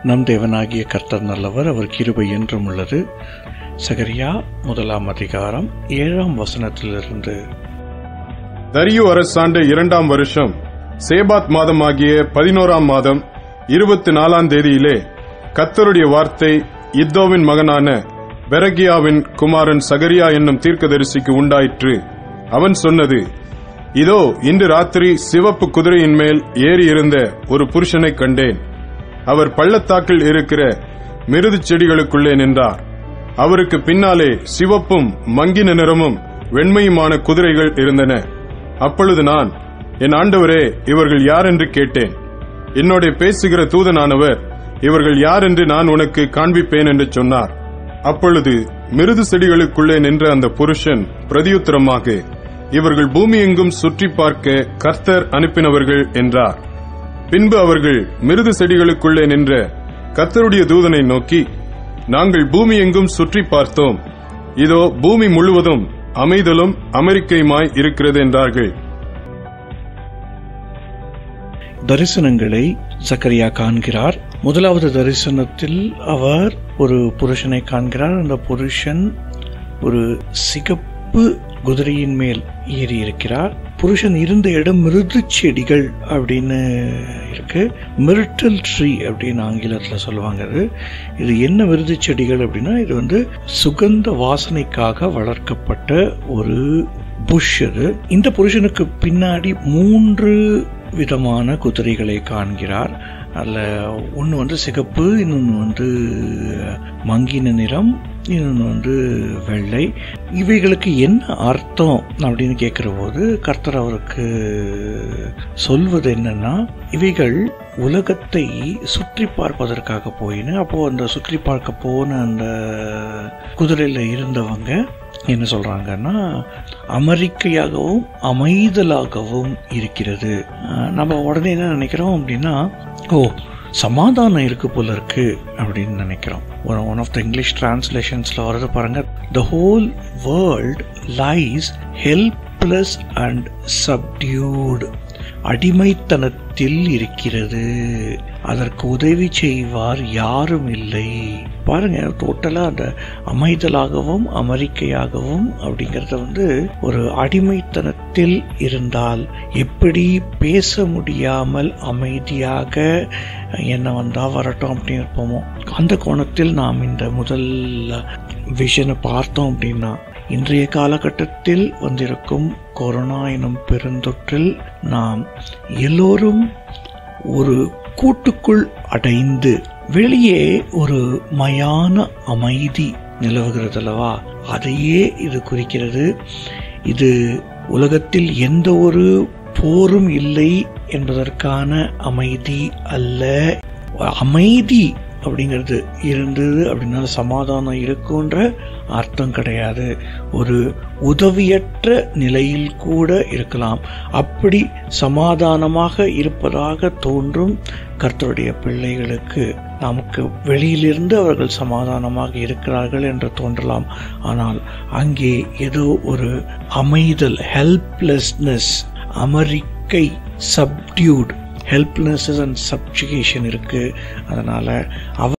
நம் தேவனாகிய கர்த்தர் நல்லவர் அவர் கிருபை என்றும் உள்ளது சகரியா முதலாம் அதிகாரம் ஏழாம் வசனத்திலிருந்து தரியு அரசாண்ட இரண்டாம் வருஷம் சேபாத் மாதமாகிய பதினோராம் மாதம் இருபத்தி நாலாம் தேதியிலே கத்தருடைய வார்த்தை இத்தோவின் மகனான பெரகியாவின் குமாரன் சகரியா என்னும் தீர்க்கதரிசிக்கு உண்டாயிற்று அவன் சொன்னது இதோ இன்று ராத்திரி சிவப்பு குதிரையின் மேல் ஏறி இருந்த ஒரு புருஷனைக் கண்டேன் அவர் பள்ளத்தாக்கில் இருக்கிற மிருது செடிகளுக்குள்ளே நின்றார் அவருக்கு பின்னாலே சிவப்பும் மங்கின நிறமும் வெண்மையுமான குதிரைகள் இருந்தன அப்பொழுது நான் என் ஆண்டவரே இவர்கள் யார் என்று கேட்டேன் என்னோட பேசுகிற தூதனானவர் இவர்கள் யார் என்று நான் உனக்கு காண்பிப்பேன் என்று சொன்னார் அப்பொழுது மிருது செடிகளுக்குள்ளே நின்ற அந்த புருஷன் பிரதியுத்தரமாக இவர்கள் பூமி எங்கும் சுற்றி பார்க்க கர்த்தர் அனுப்பினவர்கள் என்றார் பின்பு அவர்கள் மிருது செடிகளுக்குள்ளே நின்ற கர்த்தருடைய தூதனை நோக்கி நாங்கள் பூமி எங்கும் சுற்றி பார்த்தோம் இதோ பூமி முழுவதும் அமைதலும் அமெரிக்கையுமாய் இருக்கிறது என்றார்கள் தரிசனங்களை சக்கரியா காண்கிறார் முதலாவது தரிசனத்தில் அவர் ஒரு புருஷனை காண்கிறார் அந்த புருஷன் ஒரு சிகப்பு குதிரையின் மேல் ஏறி இருக்கிறார் புருஷன் இருந்த இடம் மிருது செடிகள் அப்படின்னு இருக்கு மிருட்டல் ட்ரீ அப்படின்னு ஆங்கிலத்தில் சொல்லுவாங்க அது இது என்ன மிருது செடிகள் அப்படின்னா இது வந்து சுகந்த வாசனைக்காக வளர்க்கப்பட்ட ஒரு புஷ் அது இந்த புருஷனுக்கு பின்னாடி மூன்று விதமான குதிரைகளை காண்கிறார் அதில் ஒன்று வந்து சிகப்பு இன்னொன்று வந்து மங்கின நிறம் இன்னொன்று வந்து வெள்ளை இவைகளுக்கு என்ன அர்த்தம் அப்படின்னு கேட்குற போது கர்த்தர் அவருக்கு சொல்வது என்னன்னா இவைகள் உலகத்தை சுற்றி பார்ப்பதற்காக போயின்னு அப்போ அந்த சுற்றி பார்க்க போன அந்த குதிரையில் இருந்தவங்க என்ன சொல்றாங்கன்னா அமெரிக்கையாகவும் அமைதலாகவும் இருக்கிறது நம்ம உடனே என்ன நினைக்கிறோம் அப்படின்னா ஓ சமாதானம் இருக்கு போல இருக்கு அப்படின்னு நினைக்கிறோம் ஒன் ஆஃப் த இங்கிலீஷ் டிரான்ஸ்லேஷன்ஸ்ல வரது பாருங்க the whole world lies helpless and subdued அடிமைத்தனத்தில் இருக்கிறது அதற்கு உதவி செய்வார் யாரும் இல்லை பாருங்க டோட்டலா அந்த அமைதலாகவும் அமெரிக்கையாகவும் அப்படிங்கறத வந்து ஒரு அடிமைத்தனத்தில் இருந்தால் எப்படி பேச முடியாமல் அமைதியாக என்ன வந்தா வரட்டும் அப்படின்னு இருப்போமோ அந்த கோணத்தில் நாம் இந்த முதல் விஷனை பார்த்தோம் அப்படின்னா இன்றைய காலகட்டத்தில் வந்திருக்கும் கொரோனா எனும் பெருந்தொற்றில் நாம் எல்லோரும் ஒரு கூட்டுக்குள் அடைந்து வெளியே ஒரு மயான அமைதி நிலவுகிறது அல்லவா அதையே இது குறிக்கிறது இது உலகத்தில் எந்த ஒரு போரும் இல்லை என்பதற்கான அமைதி அல்ல அமைதி அப்படிங்கிறது இருந்தது அப்படின்னா சமாதானம் இருக்குன்ற அர்த்தம் கிடையாது ஒரு உதவியற்ற நிலையில் கூட இருக்கலாம் அப்படி சமாதானமாக இருப்பதாக தோன்றும் கர்த்தருடைய பிள்ளைகளுக்கு நமக்கு வெளியிலிருந்து அவர்கள் சமாதானமாக இருக்கிறார்கள் என்று தோன்றலாம் ஆனால் அங்கே ஏதோ ஒரு அமைதல் ஹெல்ப்லெஸ்னஸ் அமெரிக்கை சப்டியூட் ஹெல்ப்லெஸ் அண்ட் சப்ஜுகேஷன் இருக்கு அதனால அவர்